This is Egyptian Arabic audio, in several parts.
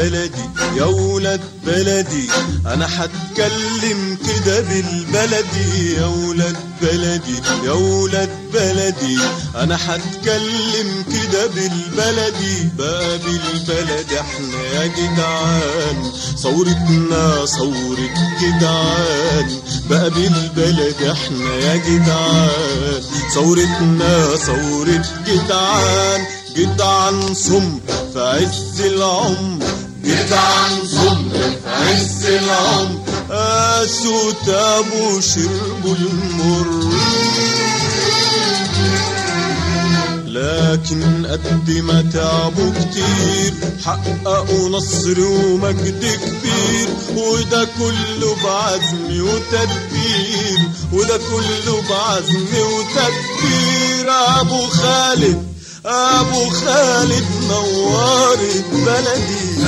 بلدي يا ولاد بلدي انا هتكلم كده بالبلدي يا ولاد بلدي يا ولاد بلدي انا هتكلم كده بالبلدي بقى بالبلد احنا يا جدعان ثورتنا ثورة جدعان بقى بالبلد احنا يا جدعان ثورتنا ثورة جدعان جدعان صم في عز العمر جدعان صم في عز العمر قاسوا تابوا شربوا المر لكن قد ما تعبوا كتير حققوا نصر ومجد كبير وده كله بعزم وتدبير وده كله بعزم وتدبير ابو خالد ابو خالد نورت بلدي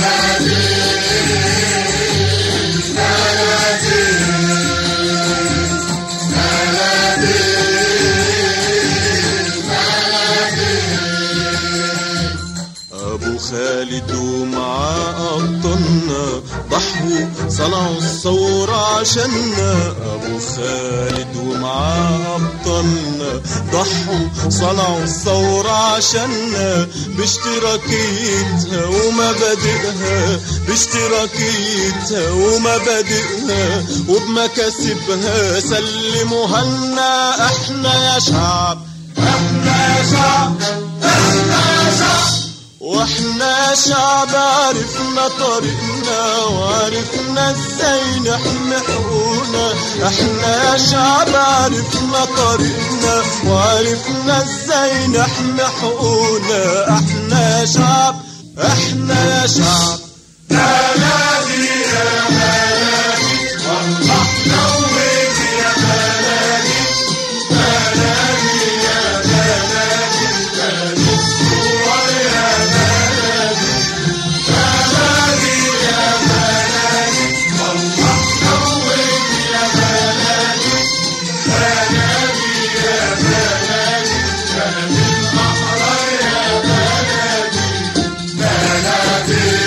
ابو خالد ومعاه ابطالنا ضحوا صنعوا الثورة عشاننا ابو خالد ومعاه ابطالنا ضحوا صنعوا الثورة عشاننا باشتراكيتها ومبادئها باشتراكيتها ومبادئها وبمكاسبها سلموها لنا احنا يا شعب احنا يا شعب احنا يا شعب واحنا شعب عرفنا طريقنا وعرفنا ازاي نحمي حقوقنا احنا يا شعب عرفنا طريقنا وعرفنا ازاي نحمي حقوقنا احنا يا شعب احنا يا شعب بلدي يا بلدي والله نويت يا بلدي بلدي يا بلدي بلدي الصور يا بلدي بلدي يا بلدي والله نويت يا بلدي بلدي يا بلدي بلدي الأحرار يا بلدي بلدي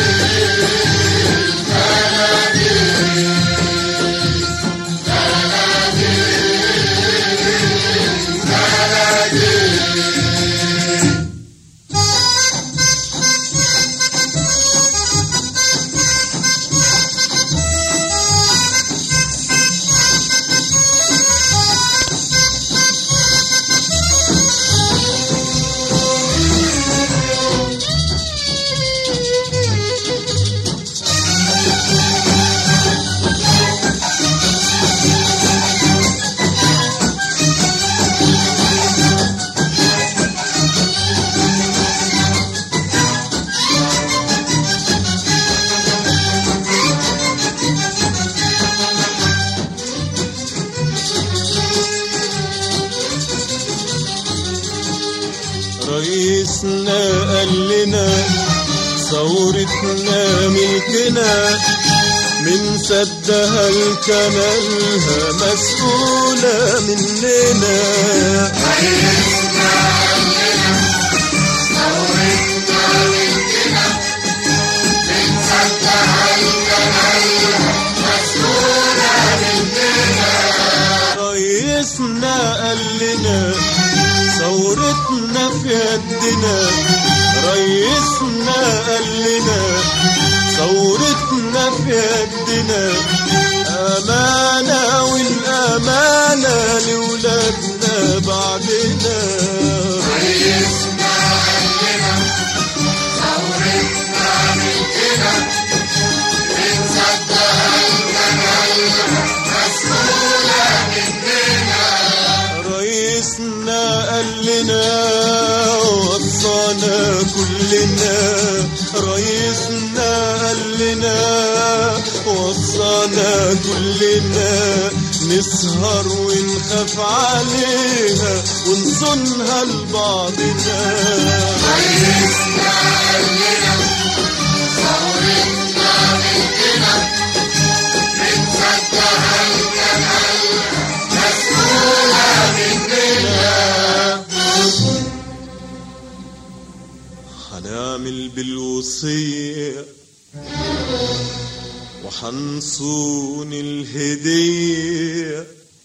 رئيسنا قال لنا ثورتنا ملكنا من سدها لكمالها مسؤولة مننا رئيسنا قال لنا ثورتنا في يدنا رئيسنا قال لنا ثورتنا في يدنا أمانة والأمانة لولادنا بعدنا رئيسنا قال لنا وصانا كلنا رئيسنا قال لنا وصانا كلنا نسهر ونخاف عليها ونصونها لبعضنا هنعمل بالوصية عليا وحنصون الهدية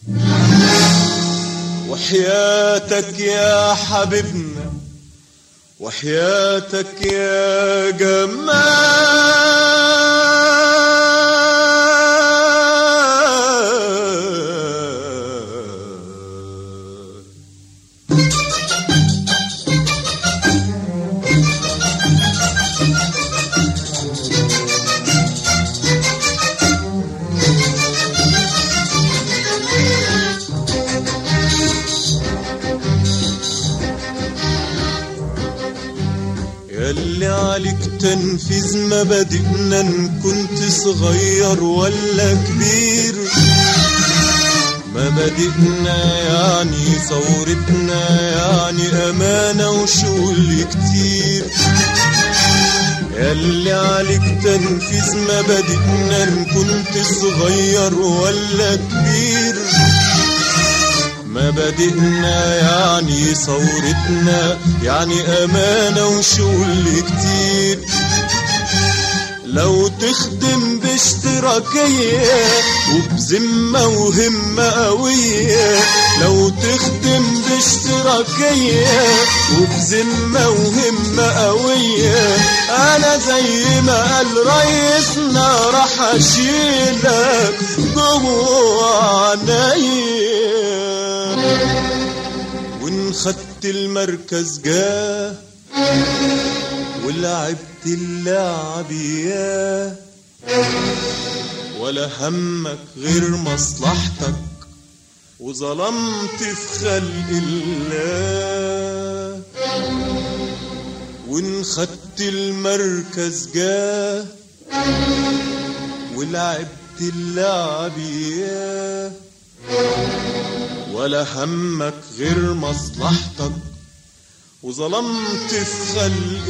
وحياتك يا حبيبنا وحياتك يا جمال ياللي عليك تنفيذ مبادئنا ان كنت صغير ولا كبير مبادئنا يعني ثورتنا يعني امانه وشغل كتير ياللي عليك تنفيذ مبادئنا ان كنت صغير ولا كبير مبادئنا يعني ثورتنا يعني أمانة وشغل كتير لو تخدم باشتراكية وبذمة وهمة قوية لو تخدم باشتراكية وبذمة وهمة قوية أنا زي ما قال ريسنا راح أشيلك جوه عينيا وإن خدت المركز جاه ولعبت اللعب ياه ولا همك غير مصلحتك وظلمت في خلق الله وإن خدت المركز جاه ولعبت اللعب ياه ولا همك غير مصلحتك وظلمت في خلق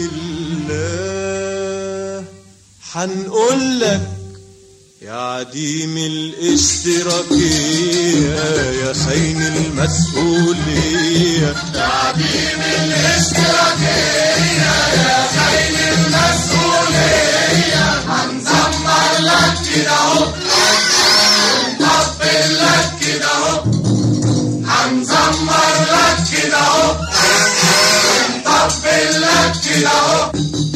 الله حنقول لك يا عديم الاشتراكية يا خاين المسؤولية يا عديم الاشتراكية يا خاين المسؤولية هنزمر لك كده اهو ونطبل لك كده اهو هنزمر لك كده اهو ونطبل لك كده اهو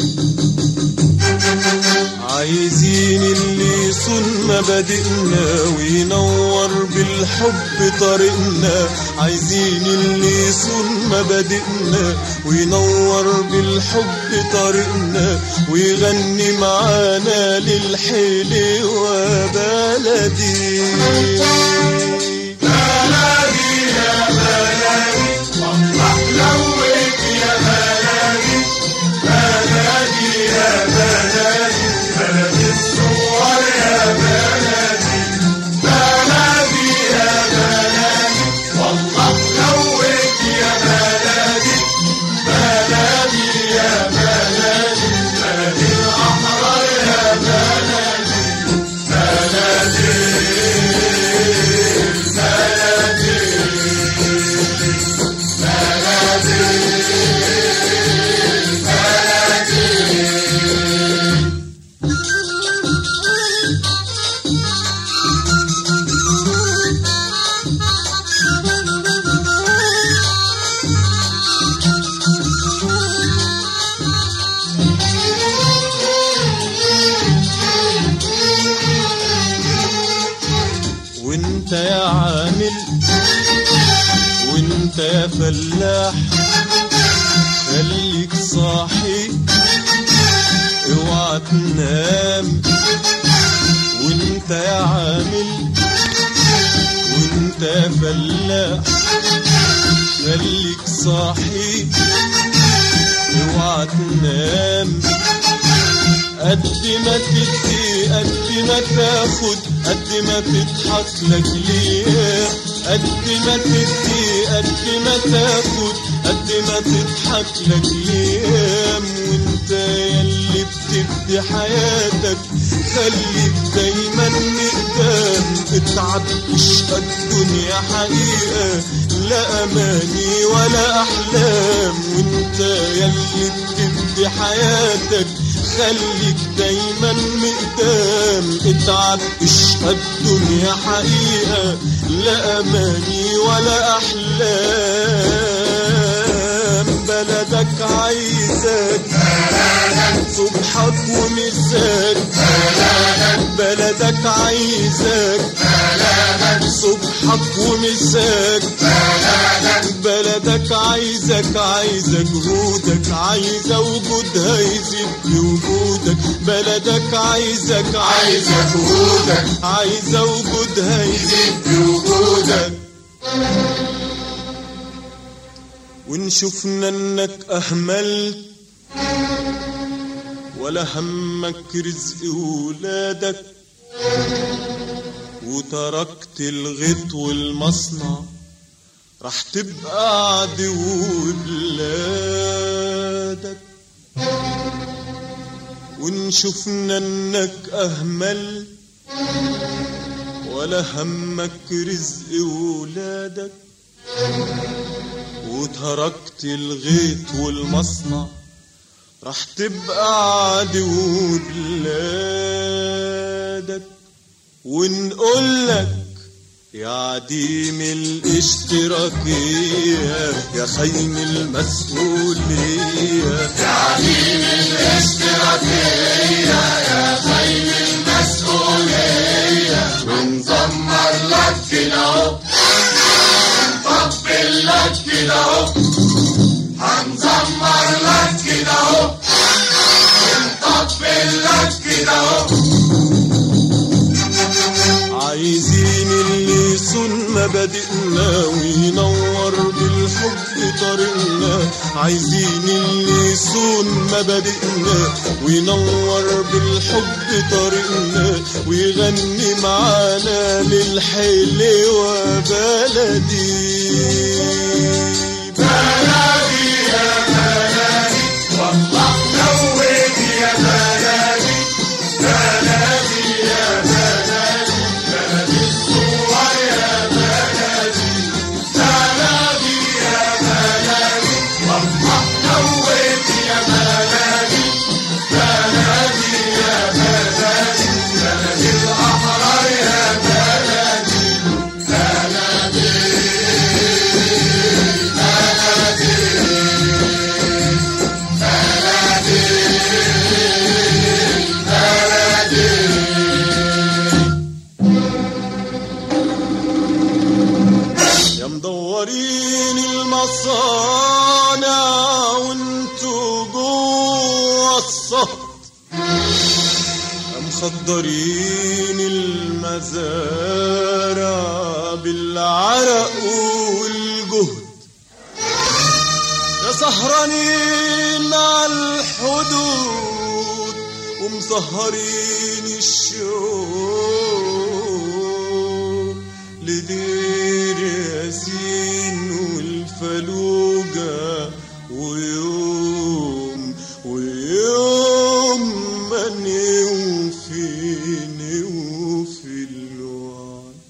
عايزين اللي يصون مبادئنا وينور بالحب طريقنا عايزين اللي يصون مبادئنا وينور بالحب طريقنا ويغني معانا للحلوة بلدي بلدي يا بلدي والله لوك يا بلدي بلدي يا بلدي بلدي الصور يا بلدي بلدي يا بلدي والله لوك يا بلدي بلدي يا بلدي بلدي الأحرار يا بلدي بلدي وانت يا عامل وانت يا فلاح خليك صاحي اوعى تنام وانت يا عامل وانت يا فلاح خليك صاحي اوعى تنام قد ما تدي قد ما تاخد قد ما تضحك لك ليه قد ما تدي قد ما تاخد قد ما تضحك لك ليه وانت يلي بتبدي حياتك خليك دايما قدام اتعب اشقى الدنيا حقيقة لا اماني ولا احلام وانت يلي بتبدي حياتك خليك دايما مقدام اتعب اشقى الدنيا حقيقة لا أماني ولا أحلام بلدك عايزك صبحك ومساك بلدك عايزك صبحك ومساك بلدك عايزك عايزة جهودك عايزة وجودها يزيد بوجودك بلدك عايزك عايزة جهودك عايزة وجودها يزيد بوجودك وإن شفنا إنك أهملت ولا همك رزق ولادك وتركت الغيط والمصنع راح تبقى عدو بلادك وإن شفنا إنك أهملت ولا همك رزق ولادك وتركت الغيط والمصنع راح تبقى عدو بلادك ونقولك يا عديم الاشتراكية يا خاين المسؤولية يا عديم الاشتراكية يا خير المسؤولية ونزمر لك كده اهو نطبل لك كده اهو هنزمر لك كده اهو ونطبل لك كده اهو عايزين اللي يصون مبادئنا وينور بالحب طريقنا عايزين اللي يصون مبادئنا وينور بالحب طريقنا ويغني معانا للحلوة بلدي بلدي يا بلدي والله نويت يا بلدي بلدي يا بلدي بلدي الصور يا بلدي بلدي يا بلدي والله نويت يا بلدي بلدي يا بلدي بلدي الأحرار يا بلدي يا مدورين المصانع وانتوا جوا الصهد يا مخدرين المزارع بالعرق والجهد يا سهرانين على الحدود ومسهرين الشوق لدير ياسين والفلوجة ويوم ويوم ما نوفي نوفي الوعد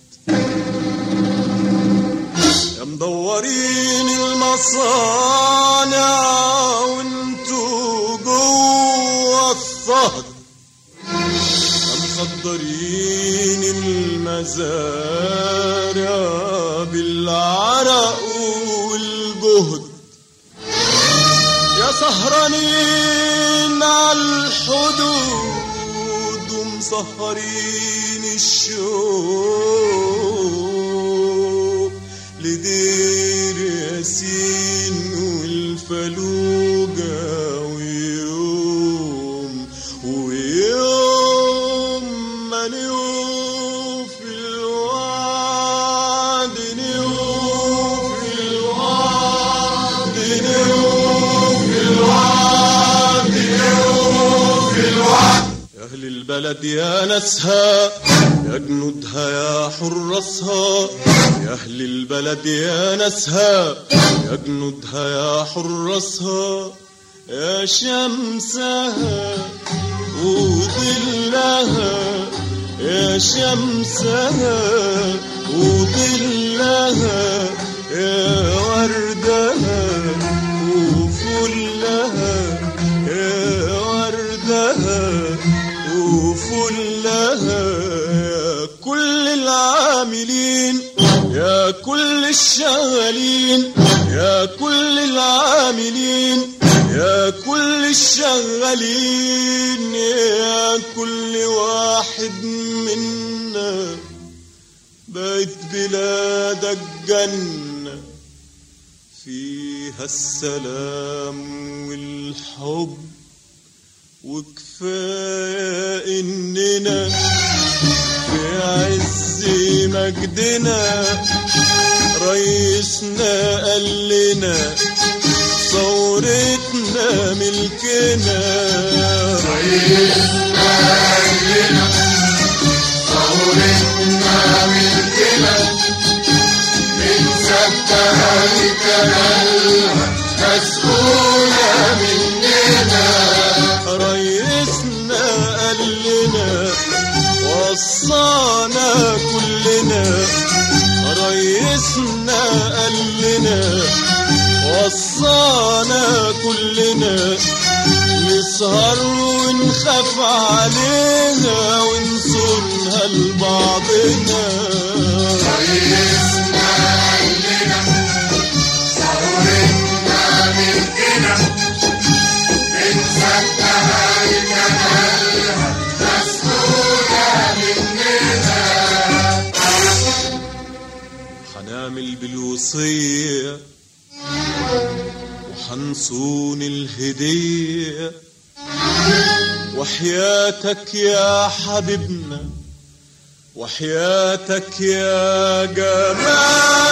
يا مدورين المصانع وانتوا جوا الصهد يا مخدرين المزارع بالعرق والجهد يا سهرانين على الحدود ومسهرين الشوق لدير ياسين والفلوجة ويوم ويوم ما نوفي الوعد نوفي الوعد نوفي الوعد نوفي الوعد يا أهل البلد يا ناسها يا جنودها يا حراسها يا أهل البلد يا ناسها يا جنودها يا حراسها يا شمسها وظلها يا شمسها وظلها يا وردها وفلها يا وردها العاملين يا كل الشغالين يا كل العاملين يا كل الشغالين يا كل واحد منا بقت بلادك جنة فيها السلام والحب وكفاية إننا في عز مجدنا رئيسنا قال لنا ثورتنا ملكنا رئيسنا لنا ثورتنا ملكنا من سبتها لكمالها مسؤولة مننا رئيسنا قال لنا وصانا كلنا رئيسنا قال لنا وصانا كلنا نسهر ونخاف عليها ونصونها لبعضنا رئيسنا لنا ثورتنا ملكنا من سبتها لكمالها مسؤولة مننا حنعمل بالوصية وحنصون الهدية وحياتك يا حبيبنا وحياتك يا جمال